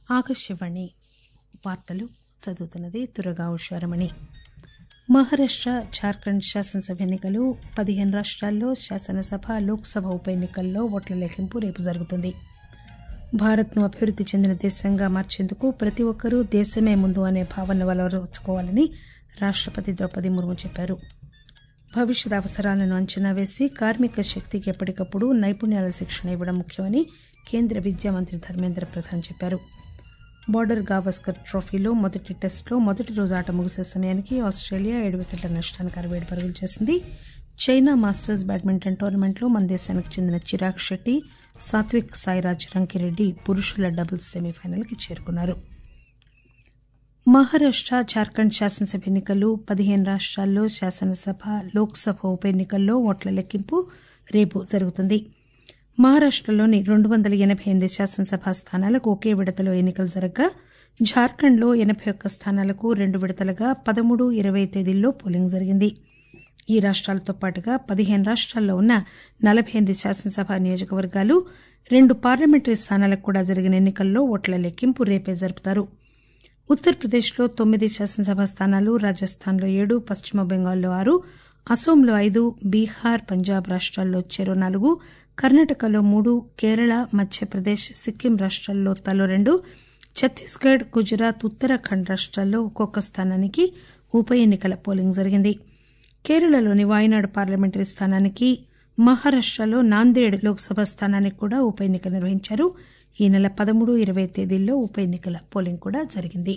ఆకాశవాణి వార్తలు చదువుతున్నది దుర్గా ఉషారమణి మహారాష్ట జార్ఖండ్ శాసనసభ ఎన్నికలు పదిహేను రాష్ట్రాల్లో శాసనసభ లోక్సభ ఉప ఎన్నికల్లో ఓట్ల లెక్కింపు రేపు జరుగుతుంది భారత్ను అభివృద్ది చెందిన దేశంగా మార్చేందుకు ప్రతి ఒక్కరూ దేశమే ముందు అనే భావన అలవరుచుకోవాలని రాష్టపతి ద్రౌపది ముర్ము చెప్పారు భవిష్యత్ అవసరాలను అంచనా వేసి కార్మిక శక్తికి ఎప్పటికప్పుడు నైపుణ్యాల శిక్షణ ఇవ్వడం ముఖ్యమని కేంద్ర విద్యా మంత్రి ధర్మేంద్ర ప్రధాన్ చెప్పారు బోర్డర్ గావస్కర్ ట్రోఫీలో మొదటి టెస్టులో మొదటి రోజు ఆట ముగిసే సమయానికి ఆస్ట్రేలియా ఏడు వికెట్ల నష్టానికి అరవై ఏడు పరుగులు చేసింది చైనా మాస్టర్స్ బ్యాడ్మింటన్ టోర్నమెంట్లో మన దేశానికి చెందిన చిరాగ్ షెట్టి సాత్విక్ సాయిరాజ్ రంకిరెడ్డి పురుషుల డబుల్స్ సెమీఫైనల్కి చేరుకున్నారు మహారాష్ట జార్ఖండ్ శాసనసభ ఎన్నికలు పదిహేను రాష్ట్రాల్లో శాసనసభ లోక్సభ ఉప ఎన్నికల్లో ఓట్ల లెక్కింపు రేపు జరుగుతుంది మహారాష్టలోని రెండు వందల ఎనబై ఎనిమిది శాసనసభ స్థానాలకు ఒకే విడతలో ఎన్నికలు జరగగా జార్ఖండ్లో ఎనబై ఒక్క స్థానాలకు రెండు విడతలుగా పదమూడు ఇరవై తేదీల్లో పోలింగ్ జరిగింది ఈ రాష్ట్రాలతో పాటుగా పదిహేను రాష్ట్రాల్లో ఉన్న నలబై ఎనిమిది శాసనసభ నియోజకవర్గాలు రెండు పార్లమెంటరీ స్థానాలకు కూడా జరిగిన ఎన్నికల్లో ఓట్ల లెక్కింపు రేపే జరుపుతారు ఉత్తరప్రదేశ్లో తొమ్మిది శాసనసభ స్థానాలు రాజస్థాన్లో ఏడు పశ్చిమ బెంగాల్లో ఆరు అసోంలో ఐదు బీహార్ పంజాబ్ రాష్ట్రాల్లో చెరో నాలుగు కర్ణాటకలో మూడు కేరళ మధ్యప్రదేశ్ సిక్కిం రాష్ట్రాల్లో తలో రెండు ఛత్తీస్గఢ్ గుజరాత్ ఉత్తరాఖండ్ రాష్ట్రాల్లో ఒక్కొక్క స్థానానికి ఉప ఎన్నికల పోలింగ్ జరిగింది కేరళలోని వాయనాడ్ పార్లమెంటరీ స్థానానికి మహారాష్టలో నాందేడ్ లోక్సభ స్థానానికి కూడా ఉప ఎన్నిక నిర్వహించారు ఈ నెల పదమూడు ఇరవై తేదీల్లో ఉప ఎన్నికల పోలింగ్ కూడా జరిగింది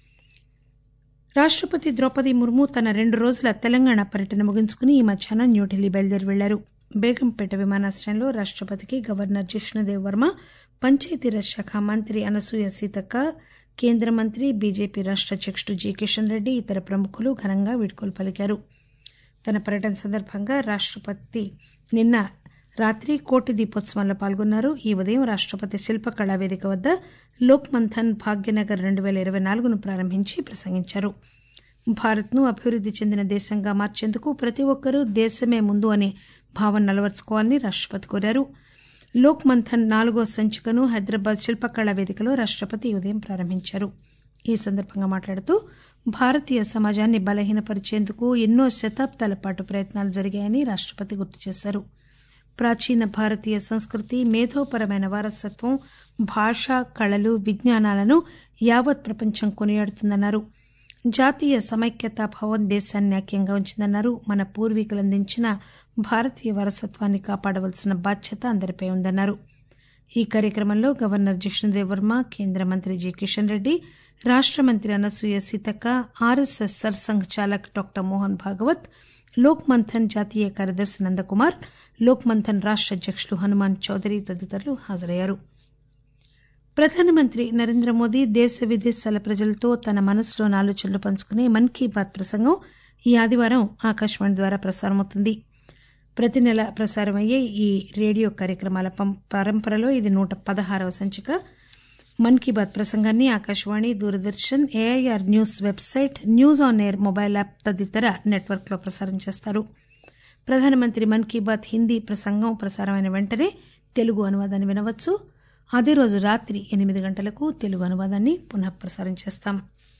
రాష్టపతి ద్రౌపది ముర్ము తన రెండు రోజుల తెలంగాణ పర్యటన ముగించుకుని ఈ మధ్యాహ్నం న్యూఢిల్లీ బయలుదేరి వెళ్లారు బేగంపేట విమానాశ్రయంలో రాష్టపతికి గవర్నర్ జిష్ణుదేవ్ వర్మ పంచాయతీరాజ్ శాఖ మంత్రి అనసూయ సీతక్క కేంద్ర మంత్రి బీజేపీ రాష్ట అధ్యకుడు జి కిషన్ రెడ్డి ఇతర ప్రముఖులు ఘనంగా వీడ్కోలు పలికారు తన పర్యటన సందర్భంగా రాష్టపతి నిన్న రాత్రి కోటి దీపోత్సవంలో పాల్గొన్నారు ఈ ఉదయం రాష్టపతి శిల్పకళా వేదిక వద్ద లోక్ మంథన్ భాగ్యనగర్ రెండు పేల ఇరవై నాలుగును ప్రారంభించి ప్రసంగించారు భారత్ను అభివృద్ది చెందిన దేశంగా మార్చేందుకు ప్రతి ఒక్కరూ దేశమే ముందు అనే భావన అలవర్చుకోవాలని రాష్టపతి కోరారు లోక్ మంథన్ నాలుగో సంచికను హైదరాబాద్ శిల్పకళా వేదికలో రాష్టపతి ఉదయం ప్రారంభించారు ఈ సందర్భంగా మాట్లాడుతూ భారతీయ సమాజాన్ని బలహీనపరిచేందుకు ఎన్నో శతాబ్దాల పాటు ప్రయత్నాలు జరిగాయని రాష్టపతి గుర్తు చేశారు ప్రాచీన భారతీయ సంస్కృతి మేధోపరమైన వారసత్వం భాష కళలు విజ్ఞానాలను యావత్ ప్రపంచం కొనియాడుతుందన్నారు జాతీయ సమైక్యతా భవన్ దేశాన్ని ఐక్యంగా ఉంచిందన్నారు మన పూర్వీకులు అందించిన భారతీయ వారసత్వాన్ని కాపాడవలసిన బాధ్యత అందరిపై ఉందన్నారు ఈ కార్యక్రమంలో గవర్నర్ జిష్ణుదేవ్ వర్మ కేంద్ర మంత్రి జి కిషన్ రెడ్డి రాష్ట మంత్రి Anasuya Seethakka RSS Sarsanghchalak doctor Mohan Bhagwat Lok Manthan జాతీయ కార్యదర్శి నందకుమార్ లోక్ మంథన్ రాష్ట అధ్యకులు హనుమాన్ చౌదరి తదితరులు హాజరయ్యారు ప్రధానమంత్రి నరేంద్ర మోదీ దేశ విదేశాల ప్రజలతో తన మనసులోని ఆలోచనలు పంచుకునే మన్ కీ బాత్ ప్రసంగం ఈ ఆదివారం ఆకాశవాణి ద్వారా ప్రసారమవుతుంది ప్రతి నెల ప్రసారమయ్యే ఈ రేడియో కార్యక్రమాల పరంపరలో ఇది నూట పదహారవ సంచిక మన్ కీ బాత్ ప్రసంగాన్ని Akashvani Doordarshan AIR news website news on air mobile app తదితర నెట్వర్క్లో ప్రసారం చేస్తారు ప్రధానమంత్రి మన్ కీ బాత్ హిందీ ప్రసంగం ప్రసారమైన వెంటనే తెలుగు అనువాదాన్ని వినవచ్చు అదే రోజు రాత్రి ఎనిమిది గంటలకు తెలుగు అనువాదాన్ని పునః ప్రసారం చేస్తాం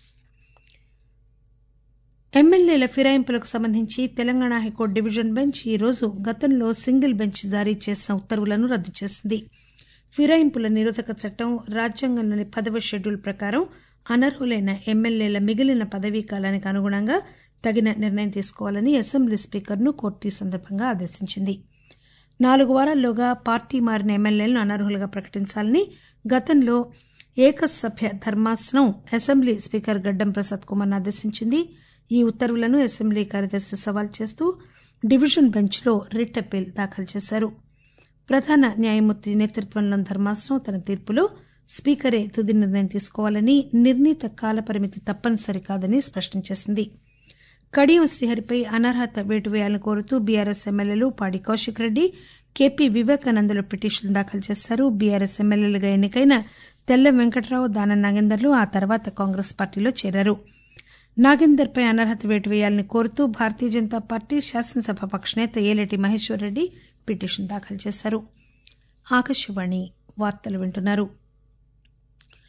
ఎమ్మెల్యేల ఫిరాయింపులకు సంబంధించి తెలంగాణ హైకోర్టు డివిజన్ బెంచ్ ఈ రోజు గతంలో సింగిల్ బెంచ్ జారీ చేసిన ఉత్తర్వులను రద్దు చేసింది ఫిరాయింపుల నిరోధక చట్టం రాజ్యాంగంలోని పదవ షెడ్యూల్ ప్రకారం అనర్హులైన ఎమ్మెల్యేల మిగిలిన పదవీ కాలానికి అనుగుణంగా తగిన నిర్ణయం తీసుకోవాలని అసెంబ్లీ స్పీకర్ను కోర్టు ఈ సందర్భంగా ఆదేశించింది నాలుగు వారాల్లోగా పార్టీ మారిన ఎమ్మెల్యేలను అనర్హులుగా ప్రకటించాలని గతంలో ఏకసభ్య ధర్మాసనం అసెంబ్లీ స్పీకర్ గడ్డం ప్రసాద్ కుమార్ను ఆదేశించింది ఈ ఉత్తర్వులను అసెంబ్లీ కార్యదర్శి సవాల్ చేస్తూ డివిజన్ బెంచ్లో రిట్ అప్పీల్ దాఖలు చేశారు ప్రధాన న్యాయమూర్తి నేతృత్వంలోని ధర్మాసనం తన తీర్పులో స్పీకరే తుది నిర్ణయం తీసుకోవాలని నిర్ణీత కాలపరిమితి తప్పనిసరి కాదని స్పష్టం చేసింది కడియం శ్రీహరిపై అనర్హత వేటు వేయాలని కోరుతూ బీఆర్ఎస్ ఎమ్మెల్యేలు పాడి కౌశిక్ రెడ్డి కేపీ వివేకానందలు పిటిషన్లు దాఖలు చేశారు బీఆర్ఎస్ ఎమ్మెల్యేలుగా ఎన్నికైన తెల్లం వెంకట్రావు దానం నాగేందర్లు ఆ తర్వాత కాంగ్రెస్ పార్టీలో చేరారు నాగేందర్పై అనర్హత వేటు వేయాలని కోరుతూ భారతీయ జనతా పార్టీ శాసనసభ పక్షనేత ఏలేటి మహేశ్వర్ రెడ్డి పిటిషన్ దాఖలు చేశారు ఆకాశవాణి వార్తలు వింటున్నారు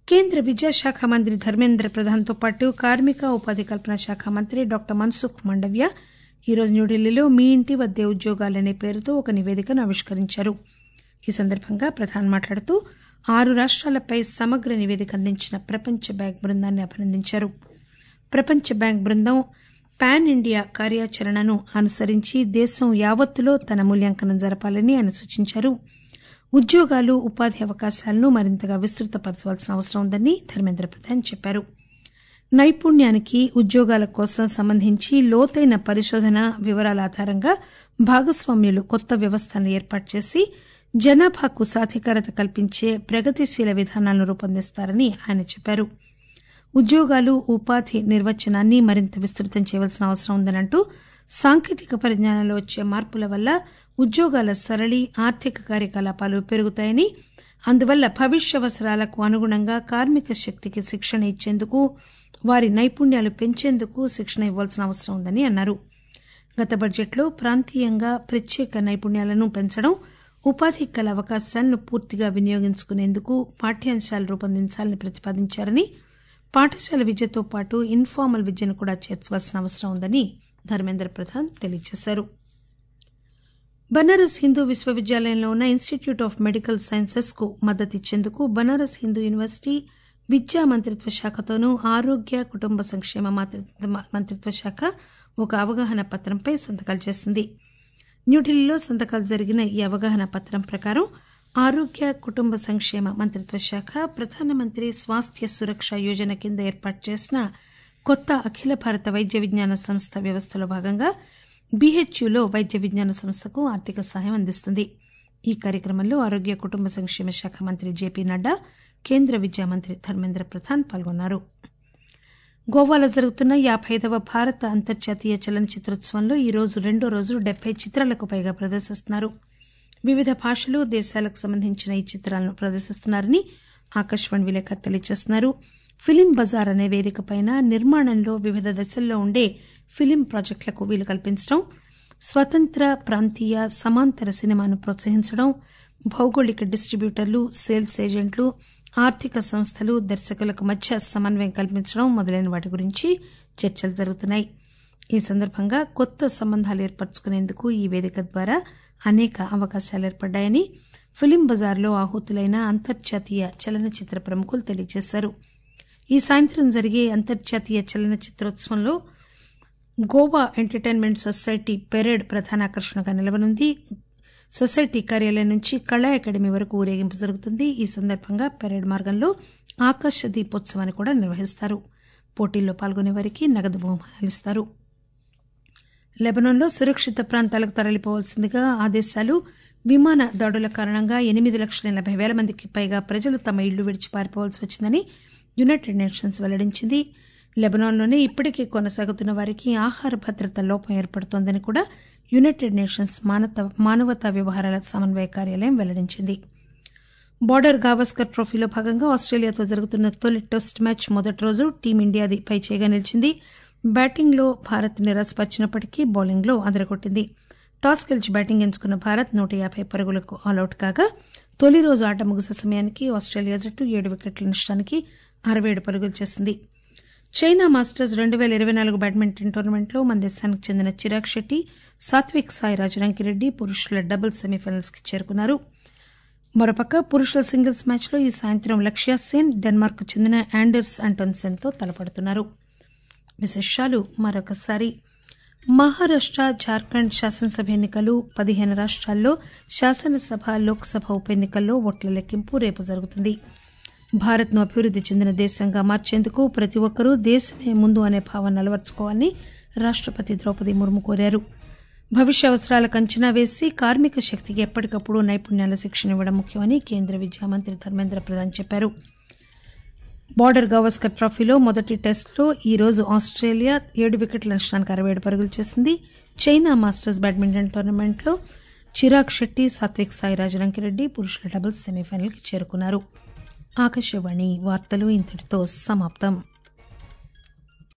కేంద్ర విద్యాశాఖ మంత్రి ధర్మేంద్ర ప్రధాన్తో పాటు కార్మిక ఉపాధి కల్పన శాఖ మంత్రి డాక్టర్ మన్సుఖ్ మండవ్య ఈరోజు న్యూఢిల్లీలో మీ ఇంటి వద్దే ఉద్యోగాలనే పేరుతో ఒక నివేదికను ఆవిష్కరించారు ఈ సందర్భంగా ప్రధాన్ మాట్లాడుతూ ఆరు రాష్ట్రాలపై సమగ్ర నివేదిక అందించిన ప్రపంచ బ్యాంక్ బృందాన్ని అభినందించారు ప్రపంచ బ్యాంక్ బృందం పాన్ ఇండియా కార్యాచరణను అనుసరించి దేశం యావత్తులో తన మూల్యాంకనం జరపాలని ఆయన సూచించారు ఉద్యోగాలు ఉపాధి అవకాశాలను మరింతగా విస్తృతపరచవలసిన అవసరం ఉందని ధర్మేంద్ర ప్రధాన్ చెప్పారు నైపుణ్యానికి ఉద్యోగాల కోసం సంబంధించి లోతైన పరిశోధన వివరాల ఆధారంగా భాగస్వామ్యులు కొత్త వ్యవస్థలను ఏర్పాటు చేసి జనాభాకు సాధికారత కల్పించే ప్రగతిశీల విధానాలను రూపొందిస్తారని ఆయన చెప్పారు ఉద్యోగాలు ఉపాధి నిర్వచనాన్ని మరింత విస్తృతం చేయవలసిన అవసరం ఉందని అంటూ సాంకేతిక పరిజ్ఞానంలో వచ్చే మార్పుల వల్ల ఉద్యోగాల సరళి ఆర్థిక కార్యకలాపాలు పెరుగుతాయని అందువల్ల భవిష్య అవసరాలకు అనుగుణంగా కార్మిక శక్తికి శిక్షణ ఇచ్చేందుకు వారి నైపుణ్యాలు పెంచేందుకు శిక్షణ ఇవ్వాల్సిన అవసరం ఉందని అన్నారు గత బడ్జెట్లో ప్రాంతీయంగా ప్రత్యేక నైపుణ్యాలను పెంచడం ఉపాధి కల అవకాశాలను పూర్తిగా వినియోగించుకునేందుకు పాఠ్యాంశాలు రూపొందించాలని ప్రతిపాదించారని పాఠశాల విద్యతో పాటు ఇన్ఫార్మల్ విద్యను కూడా చేర్చవలసిన అవసరం ఉందని ధర్మేంద్ర ప్రధాన్ తెలియజేశారు బనారస్ హిందూ విశ్వవిద్యాలయంలో ఉన్న ఇన్స్టిట్యూట్ ఆఫ్ మెడికల్ సైన్సెస్ కు మద్దతిచ్చేందుకు బనారస్ హిందూ యూనివర్సిటీ విద్యా మంత్రిత్వ శాఖతోనూ ఆరోగ్య కుటుంబ సంక్షేమ మంత్రిత్వ శాఖ ఒక అవగాహన పత్రంపై సంతకాలు చేసింది న్యూఢిల్లీలో సంతకాలు జరిగిన ఈ అవగాహన పత్రం ప్రకారం ఆరోగ్య కుటుంబ సంక్షేమ మంత్రిత్వ శాఖ ప్రధానమంత్రి స్వాస్థ్య సురక్ష యోజన కింద ఏర్పాటు చేసిన కొత్త అఖిల భారత వైద్య విజ్ఞాన సంస్థ వ్యవస్థలో భాగంగా బీహెచ్యూలో వైద్య విజ్ఞాన సంస్థకు ఆర్థిక సహాయం అందిస్తుంది ఈ కార్యక్రమంలో ఆరోగ్య కుటుంబ సంక్షేమ శాఖ మంత్రి జేపీ నడ్డా కేంద్ర విద్యా మంత్రి ధర్మేంద్ర ప్రధాన్ పాల్గొన్నారు గోవాలో జరుగుతున్న యాబై ఐదవ భారత అంతర్జాతీయ చలనచిత్రోత్సవంలో ఈ రోజు రెండో రోజు డెబ్బై చిత్రాలకు పైగా ప్రదర్శిస్తున్నారు వివిధ భాషలు దేశాలకు సంబంధించిన ఈ చిత్రాలను ప్రదర్శిస్తున్నారని ఆకాశవాణి విలేకరు తెలియజేస్తున్నారు ఫిలిం బజార్ అనే వేదికపైన నిర్మాణంలో వివిధ దశల్లో ఉండే ఫిలిం ప్రాజెక్టులకు వీలు కల్పించడం స్వతంత్ర ప్రాంతీయ సమాంతర సినిమాను ప్రోత్సహించడం భౌగోళిక డిస్టిబ్యూటర్లు సేల్స్ ఏజెంట్లు ఆర్థిక సంస్థలు దర్శకులకు మధ్య సమన్వయం కల్పించడం మొదలైన వాటి గురించి చర్చలు జరుగుతున్నాయి ఈ సందర్భంగా కొత్త సంబంధాలు ఏర్పరచుకునేందుకు ఈ వేదిక ద్వారా అనేక అవకాశాలు ఏర్పడ్డాయని ఫిలిం బజార్లో ఆహుతులైన అంతర్జాతీయ చలనచిత్ర ప్రముఖులు తెలియజేశారు ఈ సాయంత్రం జరిగే అంతర్జాతీయ చలనచిత్రోత్సవంలో గోవా ఎంటర్టైన్మెంట్ సొసైటీ పెరేడ్ ప్రధాన ఆకర్షణగా నిలవనుంది సొసైటీ కార్యాలయం నుంచి కళా అకాడమీ వరకు ఊరేగింపు జరుగుతుంది ఈ సందర్భంగా పెరేడ్ మార్గంలో ఆకాశ దీపోత్సవాన్ని కూడా నిర్వహిస్తారు పోటీల్లో పాల్గొనే వారికి నగదు బహుమానాలు ఇస్తారు లెబనాన్లో సురక్షిత ప్రాంతాలకు తరలిపోవాల్సిందిగా ఆదేశాలు విమాన దాడుల కారణంగా ఎనిమిది లక్షల ఎనబై పేల మందికి పైగా ప్రజలు తమ ఇళ్లు విడిచి పారిపోవాల్సి వచ్చిందని యునైటెడ్ నేషన్స్ వెల్లడించింది లెబనాన్లోనే ఇప్పటికే కొనసాగుతున్న వారికి ఆహార భద్రత లోపం ఏర్పడుతోందని కూడా యునైటెడ్ నేషన్స్ మానవతా వ్యవహారాల సమన్వయ కార్యాలయం వెల్లడించింది బోర్డర్ గావస్కర్ ట్రోఫీలో భాగంగా ఆస్టేలియాతో జరుగుతున్న తొలి టెస్ట్ మ్యాచ్ మొదటి రోజు టీమిండియాది పైచేయిగా నిలిచింది బ్యాటింగ్లో భారత్ నిరాశపరిచినప్పటికీ బౌలింగ్లో అదరగొట్టింది టాస్ గెలిచి బ్యాటింగ్ ఎంచుకున్న భారత్ నూట యాబై పరుగులకు ఆలౌట్ కాగా తొలి రోజు ఆట ముగిసే సమయానికి ఆస్టేలియా జట్టు ఏడు వికెట్ల నష్టానికి అరవై ఏడు పరుగులు చేసింది చైనా మాస్టర్స్ రెండు పేల ఇరవై నాలుగు బ్యాడ్మింటన్ టోర్నమెంట్లో మన దేశానికి చెందిన చిరాగ్ శెట్టి సాత్విక్ సాయిరాజ్ రంకిరెడ్డి పురుషుల డబుల్ సెమీఫైనల్స్ కి చేరుకున్నారు మరోపక్క పురుషుల సింగిల్స్ మ్యాచ్లో ఈ సాయంత్రం లక్ష్య సేన్ డెన్మార్క్ చెందిన ఆండర్స్ అంటోన్సెన్ తో తలపడుతున్నారు విశేషాలు మరొకసారి మహారాష్ట జార్ఖండ్ శాసనసభ ఎన్నికలు పదిహేను రాష్ట్రాల్లో శాసనసభ లోక్సభ ఉప ఎన్నికల్లో ఓట్ల లెక్కింపు రేపు జరుగుతుంది భారత్ను అభివృద్ది చెందిన దేశంగా మార్చేందుకు ప్రతి ఒక్కరూ దేశమే ముందు అనే భావన అలవర్చుకోవాలని రాష్టపతి ద్రౌపది ముర్ము కోరారు భవిష్య అవసరాలకు అంచనా వేసి కార్మిక శక్తికి ఎప్పటికప్పుడు నైపుణ్యాల శిక్షణ ఇవ్వడం ముఖ్యమని కేంద్ర విద్యా మంత్రి ధర్మేంద్ర ప్రధాన్ చెప్పారు బోర్డర్ గవాస్కర్ ట్రోఫీలో మొదటి టెస్టులో ఈ రోజు ఆస్టేలియా ఏడు వికెట్ల నష్టానికి అరవై ఏడు పరుగులు చేసింది చైనా మాస్టర్స్ బ్యాడ్మింటన్ టోర్నమెంట్లో చిరాగ్ శెట్టి సాత్విక్ సాయిరాజ్ రంకిరెడ్డి పురుషుల డబుల్స్ సెమీఫైనల్కి చేరుకున్నారు ఆకాశవాణి వార్తలు ఇంతటితో సమాప్తం